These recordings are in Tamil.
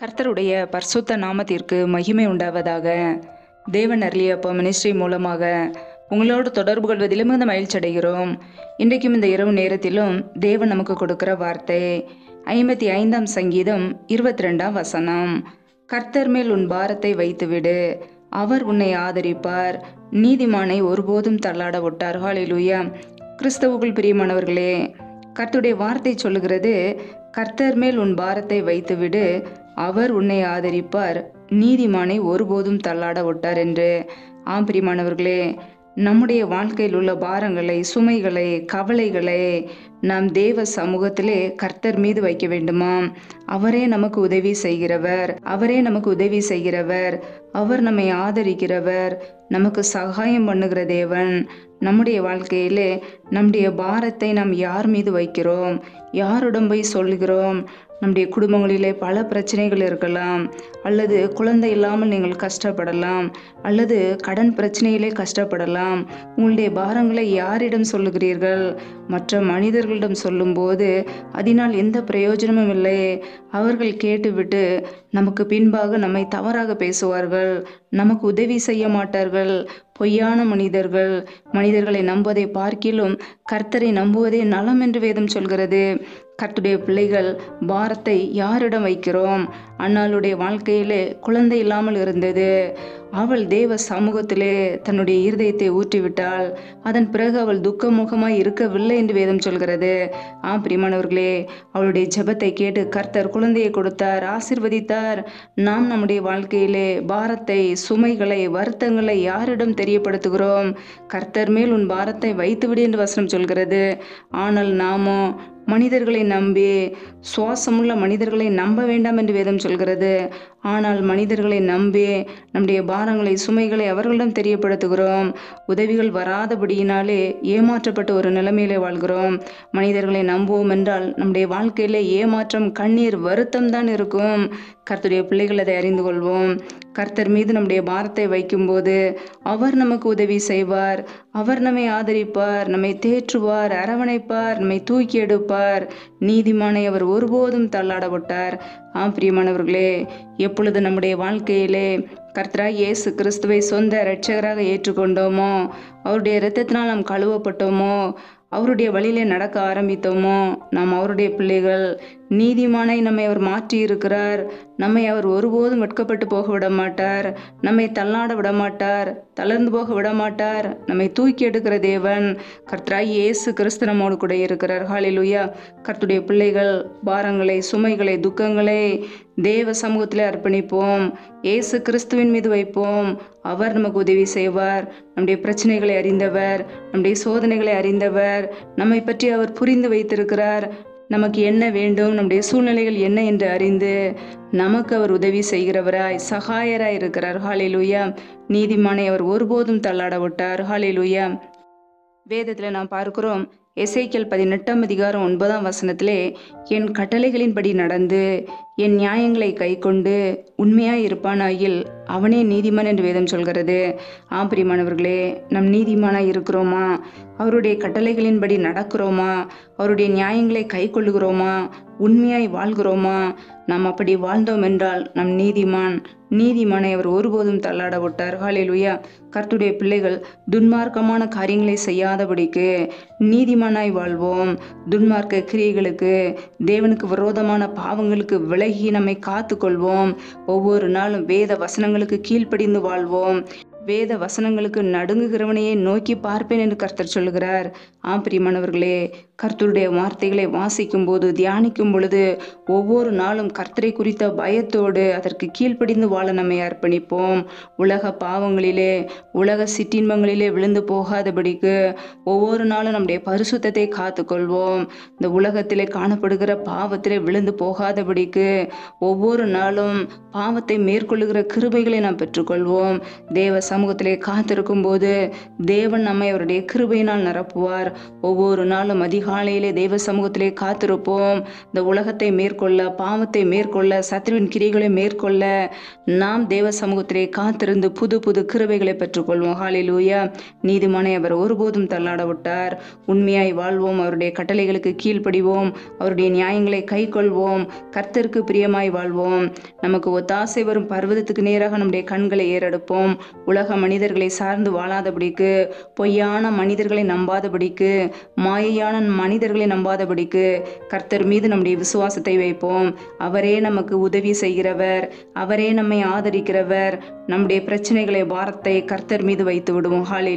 கர்த்தருடைய பரிசுத்த நாமத்திற்கு மகிமை உண்டாவதாக தேவன் அருளியப்போ மினிஸ்ட்ரி மூலமாக உங்களோடு தொடர்பு கொள்வதிலும் மிகுந்த மகிழ்ச்சி அடைகிறோம் இன்றைக்கும் இந்த இரவு நேரத்திலும் தேவன் நமக்கு கொடுக்கிற வார்த்தை ஐம்பத்தி ஐந்தாம் சங்கீதம் இருபத்தி ரெண்டாம் வசனம் கர்த்தர் மேல் உன் பாரத்தை வைத்துவிடு அவர் உன்னை ஆதரிப்பார் நீதிமானை ஒருபோதும் தள்ளாட விட்டார் ஹalleluya கிறிஸ்தவுக்குள் பிரியமானவர்களே கர்த்தருடைய வார்த்தை சொல்லுகிறது கர்த்தர் மேல் உன் பாரத்தை வைத்துவிடு அவர் உன்னை ஆதரிப்பார் நீதிமானை ஒருபோதும் தள்ளாட விட்டார் என்று ஆம் பிரியமானவர்களே நம்முடைய வாழ்க்கையில் உள்ள பாரங்களை சுமைகளை கவலைகளை நாம் தேவ சமூகத்திலே கர்த்தர் மீது வைக்க வேண்டுமா அவரே நமக்கு உதவி செய்கிறவர் அவரே நமக்கு உதவி செய்கிறவர் அவர் நம்மை ஆதரிக்கிறவர் நமக்கு சகாயம் பண்ணுகிற தேவன் நம்முடைய வாழ்க்கையிலே நம்முடைய பாரத்தை நாம் யார் மீது வைக்கிறோம் யாரிடம் போய் சொல்லுகிறோம் நம்முடைய குடும்பங்களிலே பல பிரச்சனைகள் இருக்கலாம் அல்லது குழந்தை இல்லாமல் நீங்கள் கஷ்டப்படலாம் அல்லது கடன் பிரச்சனையிலே கஷ்டப்படலாம் உங்களுடைய பாரங்களை யாரிடம் சொல்லுகிறீர்கள் மற்ற மனிதர்களிடம் சொல்லும்போது அதனால் எந்த பிரயோஜனமும் இல்லை அவர்கள் கேட்டுவிட்டு நமக்கு பின்பாக நம்மை தவறாக பேசுவார்கள் நமக்கு உதவி செய்ய மாட்டார்கள் பொய்யான மனிதர்கள் மனிதர்களை நம்புவதை பார்க்கிலும் கர்த்தரை நம்புவதே நலம் என்று வேதம் சொல்கிறது கர்த்துடைய பிள்ளைகள் பாரத்தை யாரிடம் வைக்கிறோம் அன்னாளுடைய வாழ்க்கையிலே குழந்தை இல்லாமல் இருந்தது அவள் தேவ சமூகத்திலே தன்னுடைய இருதயத்தை ஊற்றிவிட்டாள் அதன் பிறகு அவள் துக்கமுகமாய் இருக்கவில்லை என்று வேதம் சொல்கிறது ஆம் பிரிமானவர்களே அவளுடைய ஜெபத்தை கேட்டு கர்த்தர் குழந்தையை கொடுத்தார் ஆசிர்வதித்தார் நாம் நம்முடைய வாழ்க்கையிலே பாரத்தை சுமைகளை வருத்தங்களை யாரிடம் தெரியப்படுத்துகிறோம் கர்த்தர் மேல் உன் பாரத்தை வைத்துவிடு என்று வசனம் சொல்கிறது ஆனால் நாமோ மனிதர்களை நம்பி சுவாசமுள்ள மனிதர்களை நம்ப வேண்டாம் என்று வேதம் சொல்கிறது ஆனால் மனிதர்களை நம்பி நம்முடைய பாரங்களை சுமைகளை அவர்களிடம் தெரியப்படுத்துகிறோம் உதவிகள் வராதபடியினாலே ஏமாற்றப்பட்ட ஒரு நிலைமையிலே வாழ்கிறோம் மனிதர்களை நம்புவோம் என்றால் நம்முடைய வாழ்க்கையிலே ஏமாற்றம் கண்ணீர் வருத்தம் தான் இருக்கும் கர்த்தருடைய பிள்ளைகள் அதை அறிந்து கொள்வோம் கர்த்தர் மீது நம்முடைய பாரத்தை வைக்கும்போது அவர் நமக்கு உதவி செய்வார் அவர் நம்மை ஆதரிப்பார் நம்மை தேற்றுவார் அரவணைப்பார் நம்மை தூக்கி எடுப்பார் நீதிமானை அவர் ஒருபோதும் தள்ளாட விட்டார் ஆம் பிரியமானவர்களே எப்பொழுது நம்முடைய வாழ்க்கையிலே கர்த்தராக இயேசு கிறிஸ்துவை சொந்த இரட்சகராக ஏற்றுக்கொண்டோமோ அவருடைய இரத்தத்தினால் நாம் கழுவப்பட்டோமோ அவருடைய வழியிலே நடக்க ஆரம்பித்தோமோ நாம் அவருடைய பிள்ளைகள் நீதிமானை நம்மை அவர் மாற்றி இருக்கிறார் நம்மை அவர் ஒருபோதும் வெட்கப்பட்டு போக விட மாட்டார் நம்மை தள்ளாட விட மாட்டார் தளர்ந்து போக விட மாட்டார் நம்மை தூக்கி எடுக்கிற தேவன் கர்த்தராய் இயேசு கிறிஸ்து நம்மோடு கூட இருக்கிறார் ஹாலிலுயா கர்த்துடைய பிள்ளைகள் பாரங்களை சுமைகளை துக்கங்களை தேவ சமூகத்தில் அர்ப்பணிப்போம் இயேசு கிறிஸ்துவின் மீது வைப்போம் அவர் நமக்கு உதவி செய்வார் நம்முடைய பிரச்சனைகளை அறிந்தவர் நம்முடைய சோதனைகளை அறிந்தவர் நம்மை பற்றி அவர் புரிந்து வைத்திருக்கிறார் நமக்கு என்ன வேண்டும் நம்முடைய சூழ்நிலைகள் என்ன என்று அறிந்து நமக்கு அவர் உதவி செய்கிறவராய் சகாயராய் இருக்கிறார் ஹாலிலுயா நீதிமானை அவர் ஒருபோதும் தள்ளாட விட்டார் ஹாலிலுயா வேதத்தில் நாம் பார்க்கிறோம் எசைக்கல் பதினெட்டாம் அதிகாரம் ஒன்பதாம் வசனத்திலே என் கட்டளைகளின்படி நடந்து என் நியாயங்களை கைக்கொண்டு உண்மையாய் இருப்பானாயில் அவனே நீதிமான் என்று வேதம் சொல்கிறது ஆம்பிரிமானவர்களே நம் நீதிமானாய் இருக்கிறோமா அவருடைய கட்டளைகளின்படி நடக்கிறோமா அவருடைய நியாயங்களை கை கொள்ளுகிறோமா உண்மையாய் வாழ்கிறோமா நாம் அப்படி வாழ்ந்தோம் என்றால் நம் நீதிமான் நீதிமானை அவர் ஒருபோதும் தள்ளாட விட்டார் ஹாலேலுயா கர்த்துடைய பிள்ளைகள் துன்மார்க்கமான காரியங்களை செய்யாதபடிக்கு நீதிமானாய் வாழ்வோம் துன்மார்க்க கிரியைகளுக்கு தேவனுக்கு விரோதமான பாவங்களுக்கு விலகி நம்மை காத்து கொள்வோம் ஒவ்வொரு நாளும் வேத வசனங்களுக்கு கீழ்ப்படிந்து வாழ்வோம் வேத வசனங்களுக்கு நடுங்குகிறவனையே நோக்கி பார்ப்பேன் என்று கர்த்தர் சொல்லுகிறார் ஆம் பிரியமானவர்களே கர்த்தருடைய வார்த்தைகளை வாசிக்கும் போது தியானிக்கும் பொழுது ஒவ்வொரு நாளும் கர்த்தரை குறித்த பயத்தோடு அதற்கு கீழ்ப்படிந்து வாழ நம்மை அர்ப்பணிப்போம் உலக பாவங்களிலே உலக சிற்றின்பங்களிலே விழுந்து போகாதபடிக்கு ஒவ்வொரு நாளும் நம்முடைய பரிசுத்தத்தை காத்துக்கொள்வோம் இந்த உலகத்திலே காணப்படுகிற பாவத்திலே விழுந்து போகாதபடிக்கு ஒவ்வொரு நாளும் பாவத்தை மேற்கொள்ளுகிற கிருபைகளை நாம் பெற்றுக்கொள்வோம் தேவ சமூகத்திலே காத்திருக்கும் போது தேவன் நம்மை அவருடைய கிருபையினால் நிரப்புவார் ஒவ்வொரு நாளும் அதிகாலையிலே தேவ சமூகத்திலே காத்திருப்போம் இந்த உலகத்தை மேற்கொள்ள பாவத்தை மேற்கொள்ள சத்ருவின் கிரிகளை மேற்கொள்ள நாம் தேவ சமூகத்திலே காத்திருந்து புது புது கிருபைகளை பெற்றுக்கொள்வோம் ஹாலிலூயா நீதிமானை அவர் ஒருபோதும் தள்ளாட விட்டார் உண்மையாய் வாழ்வோம் அவருடைய கட்டளைகளுக்கு கீழ்ப்படிவோம் அவருடைய நியாயங்களை கைக்கொள்வோம் கர்த்தருக்கு பிரியமாய் வாழ்வோம் நமக்கு ஒத்தாசை வரும் பர்வதத்துக்கு நேராக நம்முடைய கண்களை ஏறெடுப்போம் உலக மனிதர்களை சார்ந்து வாழாதபடிக்கு பொய்யான மனிதர்களை நம்பாதபடிக்கு மாயையான மனிதர்களை நம்பாதபடிக்கு கர்த்தர் மீது நம்முடைய விசுவாசத்தை வைப்போம் அவரே நமக்கு உதவி செய்கிறவர் அவரே நம்மை ஆதரிக்கிறவர் நம்முடைய பிரச்சனைகளை பாரத்தை கர்த்தர் மீது வைத்து விடுவோம் ஹாலே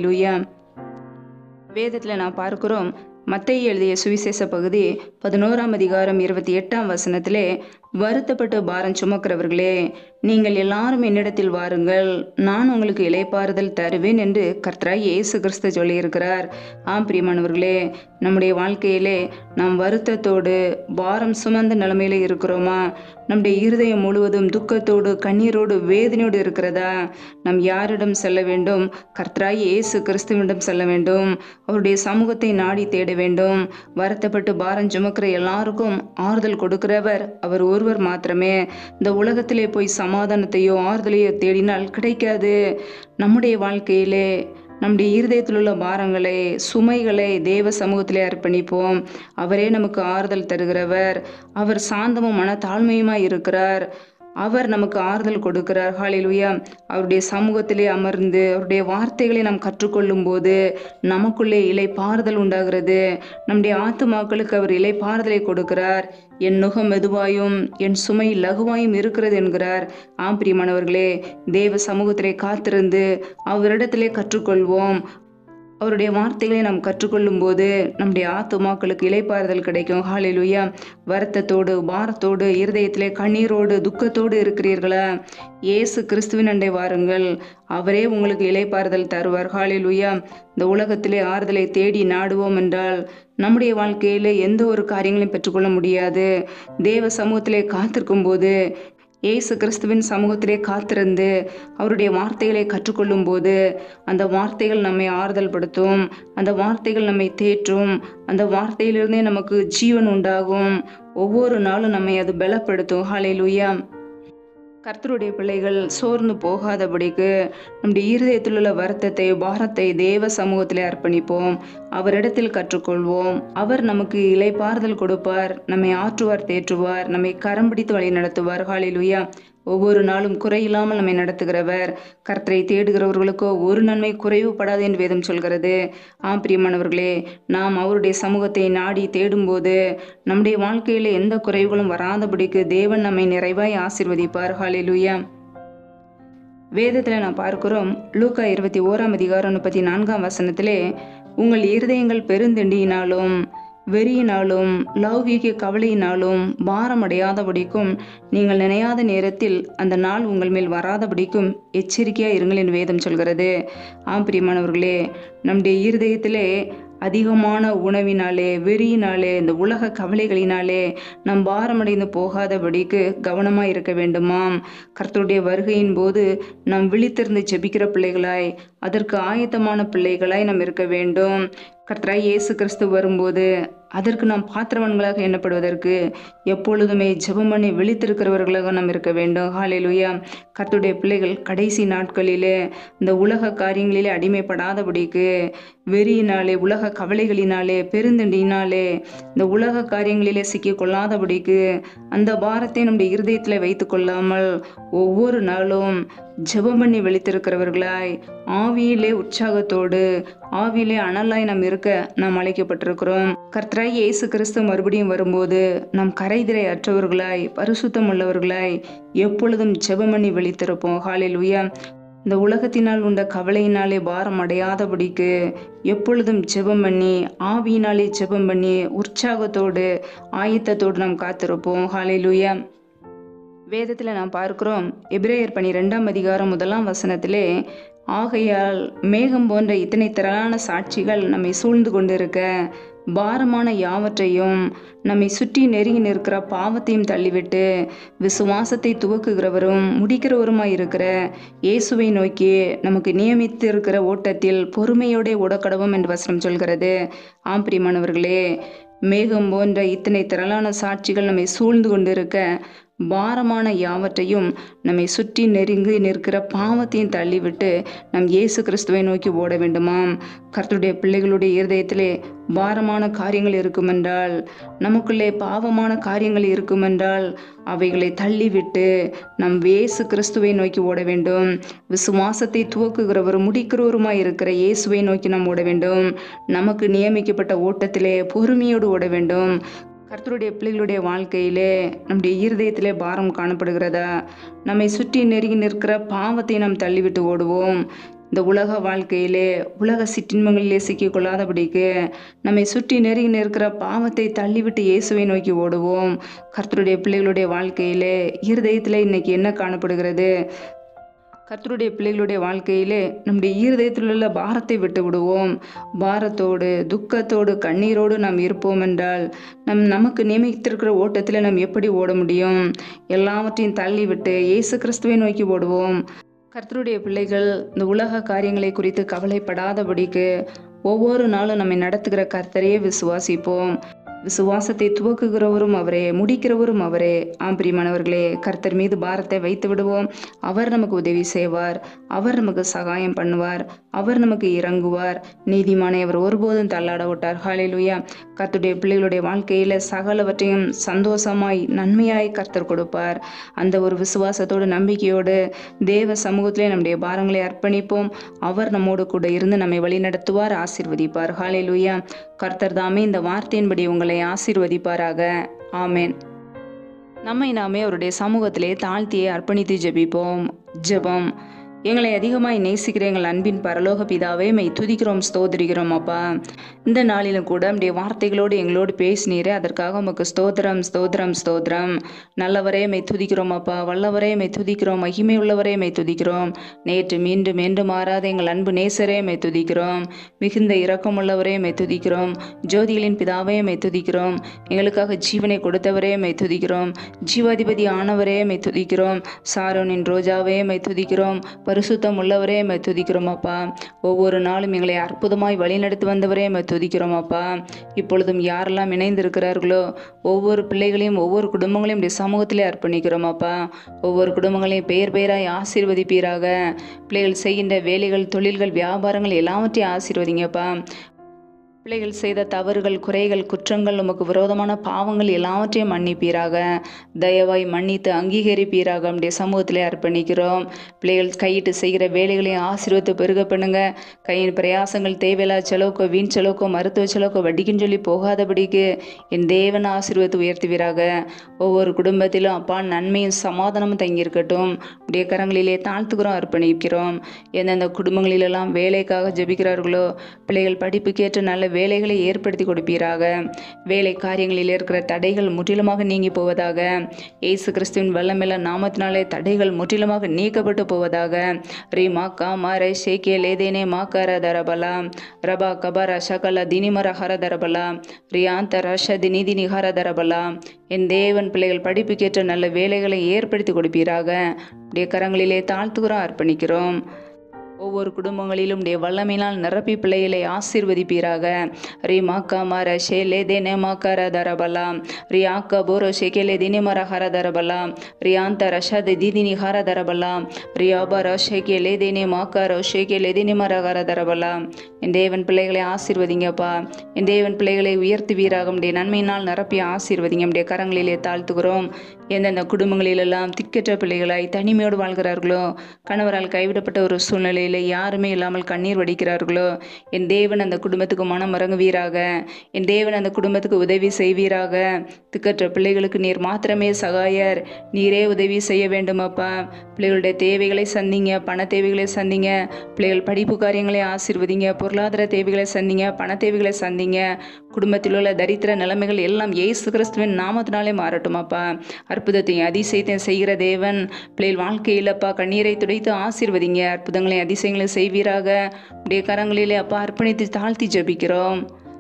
வேதத்தில் நான் பார்க்கிறோம் மத்திய எழுதிய சுவிசேஷ பகுதி பதினோராம் அதிகாரம் இருபத்தி எட்டாம் வசனத்திலே வருத்தப்பட்டு பாரம் சுமக்கிறவர்களே நீங்கள் எல்லாரும் என்னிடத்தில் வாருங்கள் நான் உங்களுக்கு இலைப்பாறுதல் தருவேன் என்று கர்த்தராய் இயேசு கிறிஸ்து சொல்லியிருக்கிறார் ஆம் பிரியமானவர்களே நம்முடைய வாழ்க்கையிலே நாம் வருத்தத்தோடு பாரம் சுமந்த நிலைமையில இருக்கிறோமா நம்முடைய இருதயம் முழுவதும் துக்கத்தோடு கண்ணீரோடு வேதனையோடு இருக்கிறதா நாம் யாரிடம் செல்ல வேண்டும் கர்த்தராய் இயேசு கிறிஸ்துவிடம் செல்ல வேண்டும் அவருடைய சமூகத்தை நாடி தேட வேண்டும் வருத்தப்பட்டு பாரம் சுமக்கிற எல்லாருக்கும் ஆறுதல் கொடுக்கிறவர் அவர் ஒருவர் மாத்திரமே இந்த உலகத்திலே போய் சமாதானத்தையோ ஆறுதலையோ தேடினால் கிடைக்காது நம்முடைய வாழ்க்கையிலே நம்முடைய இருதயத்தில் உள்ள பாரங்களை சுமைகளை தேவ சமூகத்திலே அர்ப்பணிப்போம் அவரே நமக்கு ஆறுதல் தருகிறவர் அவர் சாந்தமும் மன தாழ்மையுமாய் இருக்கிறார் அவர் நமக்கு ஆறுதல் கொடுக்கிறார் ஹாலிலுயா அவருடைய சமூகத்திலே அமர்ந்து அவருடைய வார்த்தைகளை நாம் கற்றுக்கொள்ளும் போது நமக்குள்ளே இலை பாறுதல் உண்டாகிறது நம்முடைய ஆத்துமாக்களுக்கு அவர் இலை பாறுதலை கொடுக்கிறார் என் நுகம் மெதுவாயும் என் சுமை லகுவாயும் இருக்கிறது என்கிறார் ஆம் பிரியமானவர்களே தேவ சமூகத்திலே காத்திருந்து அவரிடத்திலே கற்றுக்கொள்வோம் அவருடைய வார்த்தைகளை நாம் கற்றுக்கொள்ளும் போது நம்முடைய ஆத்துமாக்களுக்கு இலைப்பாறுதல் கிடைக்கும் ஹாலிலுயா வருத்தத்தோடு பாரத்தோடு இருதயத்திலே கண்ணீரோடு துக்கத்தோடு இருக்கிறீர்களா இயேசு கிறிஸ்துவின் அண்டை வாருங்கள் அவரே உங்களுக்கு இலைப்பாறுதல் தருவார் ஹாலிலுயா இந்த உலகத்திலே ஆறுதலை தேடி நாடுவோம் என்றால் நம்முடைய வாழ்க்கையிலே எந்த ஒரு காரியங்களையும் பெற்றுக்கொள்ள முடியாது தேவ சமூகத்திலே காத்திருக்கும் போது இயேசு கிறிஸ்துவின் சமூகத்திலே காத்திருந்து அவருடைய வார்த்தைகளை கற்றுக்கொள்ளும் போது அந்த வார்த்தைகள் நம்மை ஆறுதல் படுத்தும் அந்த வார்த்தைகள் நம்மை தேற்றும் அந்த வார்த்தையிலிருந்தே நமக்கு ஜீவன் உண்டாகும் ஒவ்வொரு நாளும் நம்மை அது பலப்படுத்தும் ஹalleluya கர்த்தருடைய பிள்ளைகள் சோர்ந்து போகாதபடிக்கு நம்முடைய இருதயத்தில் உள்ள வருத்தத்தை பாரத்தை தேவ சமூகத்திலே அர்ப்பணிப்போம் அவரிடத்தில் கற்றுக்கொள்வோம் அவர் நமக்கு இலைப்பாறுதல் கொடுப்பார் நம்மை ஆற்றுவார் தேற்றுவார் நம்மை கரம் பிடித்து வழி நடத்துவார் ஹாலிலுயா ஒவ்வொரு நாளும் குறையில்லாமல் நம்மை நடத்துகிறவர் கர்த்தரை தேடுகிறவர்களுக்கோ ஒரு நன்மை குறைவுபடாது என்று வேதம் சொல்கிறது ஆம் பிரியமானவர்களே நாம் அவருடைய சமூகத்தை நாடி தேடும்போது நம்முடைய வாழ்க்கையில் எந்த குறைவுகளும் வராதபடிக்கு தேவன் நம்மை நிறைவாய் ஆசிர்வதிப்பார் ஹாலிலுயா வேதத்தில் நான் பார்க்கிறோம் லூக்கா இருபத்தி ஓராம் அதிகாரம் முப்பத்தி நான்காம் வசனத்திலே உங்கள் இருதயங்கள் பெருந்திண்டியினாலும் வெறியினாலும் லௌகீக கவலையினாலும் பாரமடையாதபடிக்கும் நீங்கள் நினையாத நேரத்தில் அந்த நாள் உங்கள் மேல் வராதபடிக்கும் எச்சரிக்கையாக இருங்கள் என்று வேதம் சொல்கிறது ஆம் பிரியமானவர்களே நம்முடைய இருதயத்திலே அதிகமான உணவினாலே வெறியினாலே இந்த உலக கவலைகளினாலே நம் பாரமடைந்து போகாதபடிக்கு கவனமாக இருக்க வேண்டுமாம் கர்த்தருடைய வருகையின் போது நாம் விழித்திருந்து ஜெபிக்கிற பிள்ளைகளாய் அதற்கு ஆயத்தமான பிள்ளைகளாய் நாம் இருக்க வேண்டும் கர்த்தராய் இயேசு கிறிஸ்து வரும்போது அதற்கு நாம் பாத்திரவான்களாக எண்ணப்படுவதற்கு எப்பொழுதுமே ஜெபம் பண்ணி விழித்திருக்கிறவர்களாக நாம் இருக்க வேண்டும் ஹாலேலுயா கர்த்தருடைய பிள்ளைகள் கடைசி நாட்களிலே இந்த உலக காரியங்களிலே அடிமைப்படாதபடிக்கு வெறியினாலே உலக கவலைகளினாலே பெருந்தண்டினாலே இந்த உலக காரியங்களிலே சிக்கி கொள்ளாதபடிக்கு அந்த பாரத்தை நம்முடைய இருதயத்தில் வைத்து கொள்ளாமல் ஒவ்வொரு நாளும் ஜெபம் பண்ணி விழித்திருக்கிறவர்களாய் ஆவியிலே உற்சாகத்தோடு ஆவியிலே அனலாய் நாம் இருக்க நாம் அழைக்கப்பட்டிருக்கிறோம் கர்த்தராய் இயேசு கிறிஸ்து மறுபடியும் வரும்போது நாம் கரைதிரை அற்றவர்களாய் பரிசுத்தம் உள்ளவர்களாய் எப்பொழுதும் ஜெபம் பண்ணி விழித்திருப்போம் ஹாலில் உயா இந்த உலகத்தினால் உண்ட கவலையினாலே பாரம் அடையாதபடிக்கு எப்பொழுதும் ஜெபம் பண்ணி ஆவியினாலே ஜெபம் பண்ணி உற்சாகத்தோடு ஆயத்தத்தோடு நாம் காத்திருப்போம் ஹாலிலுயா வேதத்தில் நாம் பார்க்கிறோம் எபிரேயர் பனிரெண்டாம் அதிகாரம் முதலாம் வசனத்திலே ஆகையால் மேகம் போன்ற இத்தனை திரளான சாட்சிகள் நம்மை சூழ்ந்து கொண்டிருக்க பாரமான யாவற்றையும் நம்மை சுற்றி நெருங்கி நிற்கிற பாவத்தையும் தள்ளிவிட்டு விசுவாசத்தை துவக்குகிறவரும் முடிக்கிறவருமாய் இருக்கிற இயேசுவை நோக்கி நமக்கு நியமித்து இருக்கிற ஓட்டத்தில் பொறுமையோட ஓடக்கடவும் என்று வசனம் சொல்கிறது ஆம் பிரியமானவர்களே மேகம் போன்ற இத்தனை திரளான சாட்சிகள் நம்மை சூழ்ந்து கொண்டிருக்க பாரமான யாவற்றையும் நம்மை சுற்றி நெருங்கி நிற்கிற பாவத்தையும் தள்ளிவிட்டு நம் இயேசு கிறிஸ்துவை நோக்கி ஓட வேண்டுமாம் கர்த்தருடைய பிள்ளைகளுடைய இருதயத்திலே பாரமான காரியங்கள் இருக்குமென்றால் நமக்குள்ளே பாவமான காரியங்கள் இருக்குமென்றால் அவைகளை தள்ளிவிட்டு நம் இயேசு கிறிஸ்துவை நோக்கி ஓட வேண்டும் விசுவாசத்தை துவக்குகிறவர் முடிக்கிறவருமாய் இருக்கிற இயேசுவை நோக்கி நாம் ஓட வேண்டும் நமக்கு நியமிக்கப்பட்ட ஓட்டத்திலே பொறுமையோடு ஓட வேண்டும் கர்த்தருடைய பிள்ளைகளுடைய வாழ்க்கையிலே நம்முடைய இருதயத்திலே பாரம் காணப்படுகிறதா நம்மை சுற்றி நெருங்கி நிற்கிற பாவத்தை நாம் தள்ளிவிட்டு ஓடுவோம் இந்த உலக வாழ்க்கையிலே உலக சிற்றின்பங்களிலே சிக்கிக் கொள்ளாதபடிக்கு நம்மை சுற்றி நெருங்கி நிற்கிற பாவத்தை தள்ளிவிட்டு இயேசுவை நோக்கி ஓடுவோம் கர்த்தருடைய பிள்ளைகளுடைய வாழ்க்கையிலே இருதயத்திலே இன்னைக்கு என்ன காணப்படுகிறது கர்த்தருடைய பிள்ளைகளுடைய வாழ்க்கையிலே நம்முடைய இருதயத்தில் உள்ள பாரத்தை விட்டு விடுவோம் பாரத்தோடு துக்கத்தோடு கண்ணீரோடு நாம் இருப்போம் என்றால் நம் நமக்கு நியமித்திருக்கிற ஓட்டத்தில் நாம் எப்படி ஓட முடியும் எல்லாவற்றையும் தள்ளிவிட்டு இயேசு கிறிஸ்துவை நோக்கி ஓடுவோம் கர்த்தருடைய பிள்ளைகள் இந்த உலக காரியங்களை குறித்து கவலைப்படாதபடிக்கு ஒவ்வொரு நாளும் நம்மை நடத்துகிற கர்த்தரையே விசுவாசிப்போம் விசுவாசத்தை துவக்குகிறவரும் அவரே முடிக்கிறவரும் அவரே ஆம் பிரியமானவர்களே கர்த்தர் மீது பாரத்தை வைத்து விடுவோம் அவர் நமக்கு உதவி செய்வார் அவர் நமக்கு சகாயம் பண்ணுவார் அவர் நமக்கு இறங்குவார் நீதிமானை அவர் ஒருபோதும் தள்ளாட விட்டார் ஹாலேலுயா கர்த்தருடைய பிள்ளைகளுடைய வாழ்க்கையில சகலவற்றையும் சந்தோஷமாய் நன்மையாய் கர்த்தர் கொடுப்பார் அந்த ஒரு விசுவாசத்தோடு நம்பிக்கையோடு தேவ சமூகத்திலே நம்முடைய பாரங்களை அர்ப்பணிப்போம் அவர் நம்மோடு கூட இருந்து நம்மை வழிநடத்துவார் ஆசீர்வதிப்பார் ஹாலேலுயா கர்த்தர் தாமே இந்த வார்த்தையின்படி உங்களை ஆசீர்வதிப்பாராக ஆமேன் நம்மை நாமே அவருடைய சமூகத்திலே தாழ்த்தியே அர்ப்பணித்து ஜெபிப்போம் ஜெபம் எங்களை அதிகமாய் நேசிக்கிற எங்கள் அன்பின் பரலோக பிதாவே மெய் துதிக்கிறோம் ஸ்தோதரிக்கிறோம் அப்பா இந்த நாளிலும் கூட நம்முடைய வார்த்தைகளோடு எங்களோடு பேசினீரே அதற்காக உமக்கு ஸ்தோத்திரம் ஸ்தோத்திரம் ஸ்தோத்திரம் நல்லவரே மெய் துதிக்கிறோம் அப்பா வல்லவரே மெய் துதிக்கிறோம் மகிமை உள்ளவரே மெய் துதிக்கிறோம் நேற்று மீண்டும் மீண்டும் மாறாத எங்கள் அன்பு நேசரே மெய் துதிக்கிறோம் மிகுந்த இரக்கமுள்ளவரே மெய் துதிக்கிறோம் ஜோதிகளின் பிதாவே மெய் துதிக்கிறோம் எங்களுக்காக ஜீவனை கொடுத்தவரே மெய் துதிக்கிறோம் ஜீவாதிபதி ஆனவரே மெய் துதிக்கிறோம் சாரோனின் ரோஜாவே மெய் துதிக்கிறோம் பரிசுத்தம் உள்ளவரே மெய் துதிக்கிறோம் அப்பா ஒவ்வொரு நாளும் எங்களை அற்புதமாய் வழிநடத்தி வந்தவரே மெய் துதிக்கிறோம் அப்பா இப்பொழுதும் யாரெல்லாம் இணைந்திருக்கிறார்களோ ஒவ்வொரு பிள்ளைகளையும் ஒவ்வொரு குடும்பங்களையும் இப்படி சமூகத்திலே அர்ப்பணிக்கிறோம் அப்பா ஒவ்வொரு குடும்பங்களையும் பெயர் பெயராய் ஆசீர்வதிப்பீராக பிள்ளைகள் செய்கின்ற வேலைகள் தொழில்கள் வியாபாரங்கள் எல்லாவற்றையும் ஆசீர்வதிங்கப்பா பிள்ளைகள் செய்த தவறுகள் குறைகள் குற்றங்கள் உமக்கு விரோதமான பாவங்கள் எல்லாவற்றையும் மன்னிப்பீராக தயவாய் மன்னித்து அங்கீகரிப்பீராக நம்முடைய சமூகத்திலே அர்ப்பணிக்கிறோம் பிள்ளைகள் கையிட்டு செய்கிற வேலைகளையும் ஆசீர்வத்து பெருக பண்ணுங்க கையின் பிரயாசங்கள் தேவையில்லா செலவுக்கோ வீண் செலவுக்கோ மருத்துவ செலவுக்கோ வட்டிக்குன்னு சொல்லி போகாதபடிக்கு என் தேவன் ஆசீர்வத்து உயர்த்துவீராக ஒவ்வொரு குடும்பத்திலும் அப்பா நன்மையும் சமாதானமும் தங்கியிருக்கட்டும் உடைய கரங்களிலே தாழ்த்துக்கிறோம் அர்ப்பணிக்கிறோம் எந்தெந்த குடும்பங்களிலெல்லாம் வேலைக்காக ஜெபிக்கிறார்களோ பிள்ளைகள் படிப்புக்கேற்ற நல்ல வேலைகளை ஏற்படுத்தி கொடுப்பீராக வேலை காரியங்களில் இருக்கிற தடைகள் முற்றிலுமாக நீங்கி போவதாக இயேசு கிறிஸ்துவின் வல்லமெல்ல நாமத்தினாலே தடைகள் முற்றிலுமாக நீக்கப்பட்டு போவதாக ரீ மாக்கா மாரை ஷேக்கே லேதேனே மாக்கார தரபலா ரபா கபர சகல தினிமர ஹர தரபலா ரியாந்த ரஷ தினி தினி ஹர தரபலா என் தேவன் பிள்ளைகள் படிப்புக்கேற்ற நல்ல வேலைகளை ஏற்படுத்தி கொடுப்பீராக உடைய கரங்களிலே தாழ்த்துகிறோம் அர்ப்பணிக்கிறோம் ஒவ்வொரு குடும்பங்களிலும் உடைய வல்லமையினால் நிரப்பி பிள்ளைகளை ஆசீர்வதிப்பீராக ரீ மாக்கா மர ஷேலே தேனே மாக்கார தரபலா ரி ஆக்கா போரோ ஷேகேலே தினிமர ஹர தரபலா ரியாந்த ரஷாத திதினி ஹர தரபலா ரியாபர ஷேகேலே தேனே மாக்காரோ ஷேகேலே தினிமர ஹர தரபலா என் தேவன் பிள்ளைகளை ஆசீர்வதிங்கப்பா என் தேவன் பிள்ளைகளை உயர்த்துவீராக உடைய நன்மையினால் நிரப்பி ஆசீர்வதிங்க உடைய கரங்களிலே தாழ்த்துகிறோம் எந்தெந்த குடும்பங்களிலெல்லாம் திக்கற்ற பிள்ளைகளாய் தனிமையோடு வாழ்கிறார்களோ கணவரால் கைவிடப்பட்ட ஒரு சூழ்நிலையில் யாருமே இல்லாமல் கண்ணீர் வடிக்கிறார்களோ என் தேவன் அந்த குடும்பத்துக்கு மனம் இறங்குவீராக என் தேவன் அந்த குடும்பத்துக்கு உதவி செய்வீராக திக்கற்ற பிள்ளைகளுக்கு நீர் மாத்திரமே சகாயர் நீரே உதவி செய்ய வேண்டும் அப்பா பிள்ளைகளுடைய தேவைகளை சந்திங்க பண தேவைகளை சந்திங்க பிள்ளைகள் படிப்பு காரியங்களை ஆசீர்வதிங்க பொருளாதார தேவைகளை சந்திங்க பண தேவைகளை சந்திங்க குடும்பத்தில் உள்ள தரித்திர நிலைமைகள் எல்லாம் இயேசு கிறிஸ்துவின் நாமத்தினாலே மாறட்டும் அப்பா அற்புதத்தையும் அதிசயத்தையும் செய்கிற தேவன் பிள்ளைகள் வாழ்க்கையிலப்பா கண்ணீரை துடைத்து ஆசீர்வதிங்க அற்புதங்களையும் அதிசயங்களையும் செய்வீராக உடைய கரங்களிலே அப்பா அர்ப்பணித்து தாழ்த்தி ஜெபிக்கிறோம்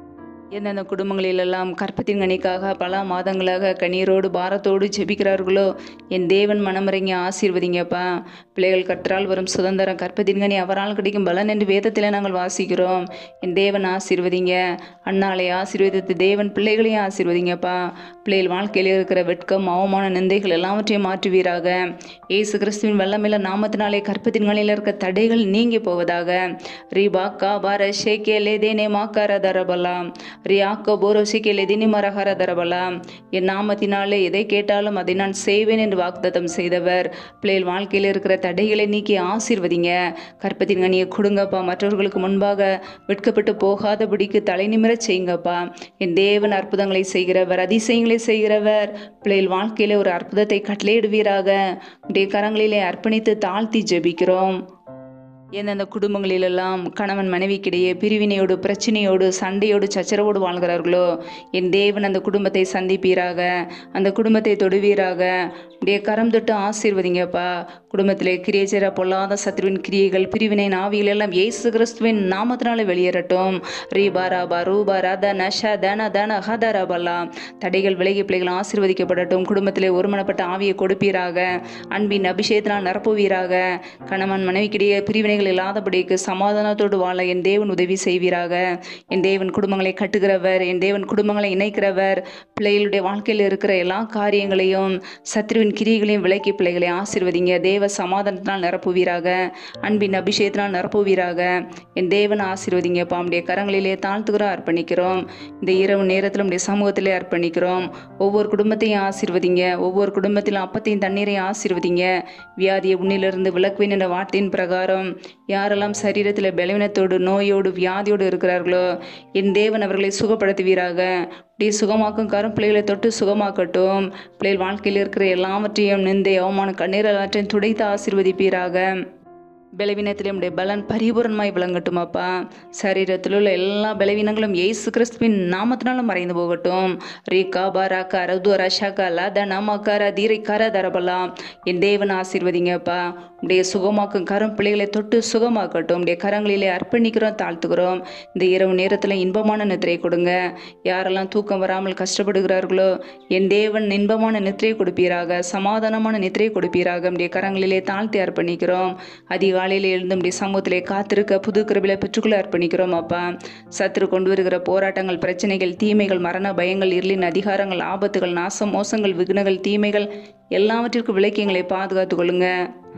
எந்தெந்த குடும்பங்களிலெல்லாம் கற்பத்தின் கனிக்காக பல மாதங்களாக கண்ணீரோடு பாரத்தோடு ஜெபிக்கிறார்களோ என் தேவன் மனமிறங்கி ஆசீர்வதிங்கப்பா பிள்ளைகள் கற்றால் வரும் சுதந்திரம் கற்பத்தின் கனி அவரால் கிடைக்கும் பலன் என்று வேதத்தில் நாங்கள் வாசிக்கிறோம் என் தேவன் ஆசீர்வதிங்க அண்ணாலை ஆசீர்வதித்து தேவன் பிள்ளைகளையும் ஆசீர்வதிங்கப்பா பிள்ளைகள் வாழ்க்கையில் இருக்கிற வெட்கம் அவமான நிந்தைகள் எல்லாவற்றையும் மாற்றுவீராக இயேசு கிறிஸ்துவின் வல்லமில்ல நாமத்தினாலே கற்பத்தின் கனியில் இருக்க தடைகள் நீங்கி போவதாக ரீபா காபார ஷேக்கே லேதேனே மாக்கார தரபலாம் ரியாக்கோ போரோசிக்கே லெதினி மரஹர தரபலாம் என் நாமத்தினாலே எதை கேட்டாலும் அதை நான் செய்வேன் என்று வாக்குத்தத்தம் செய்தவர் பிள்ளைகள் வாழ்க்கையில் இருக்கிற தடைகளை நீக்கி ஆசீர்வதிங்க கற்பத்தின் கனியை கொடுங்கப்பா மற்றவர்களுக்கு முன்பாக வெட்கப்பட்டு போகாதபடிக்கு தலை நிமிரச் செய்யுங்கப்பா என் தேவன் அற்புதங்களை செய்கிறவர் அதிசயங்களை செய்கிறவர் பிள்ளைகள் வாழ்க்கையில ஒரு அற்புதத்தை கட்டளையிடுவீராக உடைய கரங்களிலே அர்ப்பணித்து தாழ்த்தி ஜெபிக்கிறோம் எந்தெந்த குடும்பங்களிலெல்லாம் கணவன் மனைவிக்கிடையே பிரிவினையோடு பிரச்சனையோடு சண்டையோடு சச்சரவோடு வாழ்கிறார்களோ என் தேவன் அந்த குடும்பத்தை சந்திப்பீராக அந்த குடும்பத்தை தொடுவீராக உடைய கரம் தொட்டு ஆசீர்வதிங்கப்பா குடும்பத்திலே கிரியேச்சர பொல்லாத சத்ருவின் கிரியைகள் பிரிவினை நாவிகள் எல்லாம் இயேசு கிறிஸ்துவின் நாமத்தினால வெளியேறட்டும் ரீபா ராபா ரூபா ரத நஷ தன தன ஹதரபலா தடைகள் விலகி பிள்ளைகள் ஆசீர்வதிக்கப்படட்டும் குடும்பத்திலே ஒருமனப்பட்ட ஆவியை கொடுப்பீராக அன்பின் அபிஷேகத்தினால் நிரப்புவீராக கணவன் மனைவிக்கிடையே பிரிவினைகள் இல்லாதபடிக்கு சமாதானத்தோடு வாழ என் தேவன் உதவி செய்வீராக என் தேவன் குடும்பங்களை கட்டுகிறவர் என் தேவன் குடும்பங்களை இணைக்கிறவர் பிள்ளைகளுடைய வாழ்க்கையில் இருக்கிற எல்லா காரியங்களையும் சத்ருவின் கிரியைகளையும் விலக்கி பிள்ளைகளை ஆசீர்வதிங்க தேவ சமாதானத்தினால் நிரப்புவீராக அன்பின் அபிஷேகத்தினால் நிரப்புவீராக என் தேவன் ஆசீர்வதிங்க பாம்புடைய கரங்களிலே தாழ்த்துகிறோம் அர்ப்பணிக்கிறோம் இந்த இரவு நேரத்தில் உடைய சமூகத்திலே அர்ப்பணிக்கிறோம் ஒவ்வொரு குடும்பத்தையும் ஆசீர்வதிங்க ஒவ்வொரு குடும்பத்திலும் அப்பத்தையும் தண்ணீரையும் ஆசீர்வதிங்க வியாதியை உன்னிலிருந்து விளக்குவேன் என்ற வார்த்தையின் பிரகாரம் யாரெல்லாம் சரீரத்தில் பலவீனத்தோடு நோயோடு வியாதியோடு இருக்கிறார்களோ என் தேவன் அவர்களை சுகப்படுத்துவீராக இப்படி சுகமாக்கும் கரும் பிள்ளைகளை தொட்டு சுகமாக்கட்டும் பிள்ளைகள் வாழ்க்கையில் இருக்கிற எல்லாவற்றையும் நிந்தை அவமான கண்ணீர் எல்லாற்றையும் துடைத்து ஆசீர்வதிப்பீராக பலவீனத்திலே உடைய பலன் பரிபூரணமாய் விளங்கட்டும் அப்பா சரீரத்தில் உள்ள எல்லா பலவீனங்களும் இயேசு கிறிஸ்துவின் நாமத்தினால மறைந்து போகட்டும் ரீகா பாராக்கா ரது ரஷாக்கா லத நமக்கார தீரைக்கார தரபலாம் என் தேவன் ஆசீர்வதிங்கப்பா உடைய சுகமாக்கும் கரும் பிள்ளைகளை தொட்டு சுகமாக்கட்டும் உடைய கரங்களிலே அர்ப்பணிக்கிறோம் தாழ்த்துக்கிறோம் இந்த இரவு நேரத்தில் இன்பமான நித்திரை கொடுங்க யாரெல்லாம் தூக்கம் வராமல் கஷ்டப்படுகிறார்களோ என் தேவன் இன்பமான நித்திரை கொடுப்பீராக சமாதானமான நித்திரை கொடுப்பீராக உடைய கரங்களிலே தாழ்த்தி அர்ப்பணிக்கிறோம் அதிகாலையில் எழுந்து உடைய சமூகத்திலே காத்திருக்க புது கிருபில பெற்றுக்குள்ள அர்ப்பணிக்கிறோம் அப்பா சத்துரு கொண்டு வருகிற போராட்டங்கள் பிரச்சனைகள் தீமைகள் மரண பயங்கள் இருளின் அதிகாரங்கள் ஆபத்துகள் நாசம் மோசங்கள் விக்னங்கள் தீமைகள் எல்லாவற்றிற்கும் விலக்கி எங்களை பாதுகாத்துக் கொள்ளுங்க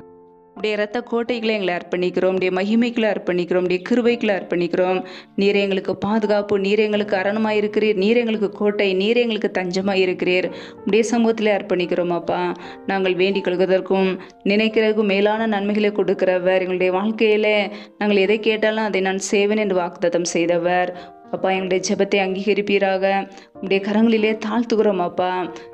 உடைய இரத்த கோட்டைகளை எங்களை அர்ப்பணிக்கிறோம் உடைய மகிமைகளை அர்ப்பணிக்கிறோம் உடைய கிருபைகளை அர்ப்பணிக்கிறோம் நீர் எங்களுக்கு பாதுகாப்பு நீர் எங்களுக்கு அரணமாக இருக்கிறீர் நீர் எங்களுக்கு கோட்டை நீர் எங்களுக்கு தஞ்சமாக இருக்கிறீர் உடைய சமூகத்திலே அர்ப்பணிக்கிறோம் அப்பா நாங்கள் வேண்டிக் கொள்வதற்கும் நினைக்கிறதுக்கும் மேலான நன்மைகளை கொடுக்கிறவர் எங்களுடைய வாழ்க்கையிலே நாங்கள் எதை கேட்டாலும் அதை நான் செய்வேன் என்று வாக்குத்தத்தம் செய்தவர் அப்பா எங்களுடைய ஜெபத்தை அங்கீகரிப்பீராக உடைய கரங்களிலே தாழ்த்துகிறோம் அப்பா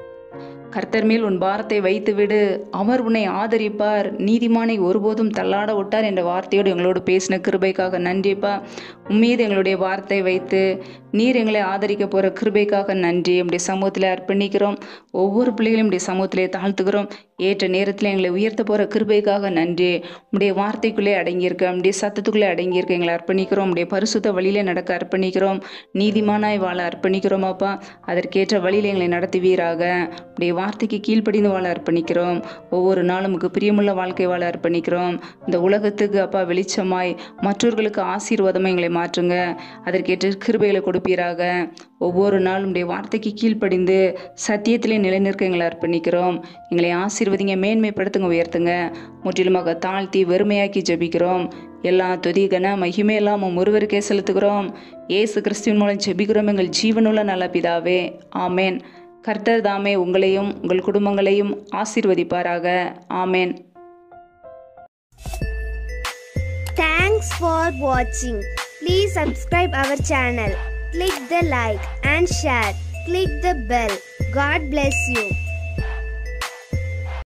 கர்த்தர் மேல் உன் பாரத்தை வைத்துவிடு அவர் உன்னை ஆதரிப்பார் நீதிமானை ஒருபோதும் தள்ளாட விட்டார் என்ற வார்த்தையோடு எங்களோடு பேசின கிருபைக்காக நன்றிப்பா உம்மீது எங்களுடைய வார்த்தை வைத்து நீர் எங்களை ஆதரிக்க போகிற கிருபைக்காக நன்றி உடைய சமூகத்தில் அர்ப்பணிக்கிறோம் ஒவ்வொரு பிள்ளைகளையும் உடைய சமூகத்திலே தாழ்த்துக்கிறோம் ஏற்ற நேரத்தில் எங்களை உயர்த்த போகிற கிருபைக்காக நன்றி உடைய வார்த்தைக்குள்ளே அடங்கியிருக்க உடைய சத்தத்துக்குள்ளே அடங்கியிருக்க எங்களை அர்ப்பணிக்கிறோம் உடைய பரிசுத்த வழியிலே நடக்க அர்ப்பணிக்கிறோம் நீதிமானாய் வாழ அர்ப்பணிக்கிறோம் அப்பா அதற்கேற்ற வழியில் எங்களை நடத்துவீராக உடைய வார்த்தைக்கு கீழ்ப்படிந்து வாழ அர்ப்பணிக்கிறோம் ஒவ்வொரு நாளும் உமக்கு பிரியமுள்ள வாழ்க்கை வாழ அர்ப்பணிக்கிறோம் இந்த உலகத்துக்கு அப்பா வெளிச்சமாய் மற்றவர்களுக்கு ஆசீர்வாதமாக எங்களை மாற்றுங்க அதற்கேற்ற கிருபைகளை கொடுப்பீராக ஒவ்வொரு நாளும் உடைய வார்த்தைக்கு கீழ்ப்படிந்து சத்தியத்திலே நிலைநிற்க எங்களை அர்ப்பணிக்கிறோம் எங்களை ஆசீர்வதிங்க மேன்மைப்படுத்துங்க உயர்த்துங்க முற்றிலுமாக தாழ்த்தி வெறுமையாக்கி ஜெபிக்கிறோம் எல்லா துதி கன மகிமை எல்லாம் உம் ஒருவருக்கே செலுத்துகிறோம் இயேசு கிறிஸ்துவின் மூலம் ஜெபிக்கிறோம் எங்கள் ஜீவனுள்ள நல்ல பிதாவே ஆமேன் கர்த்தர் தாமே உங்களையும் உங்கள் குடும்பங்களையும் ஆசீர்வதிப்பாராக ஆமேன் Thanks for watching. Please subscribe our channel. Click the like and share. Click the bell. God bless you.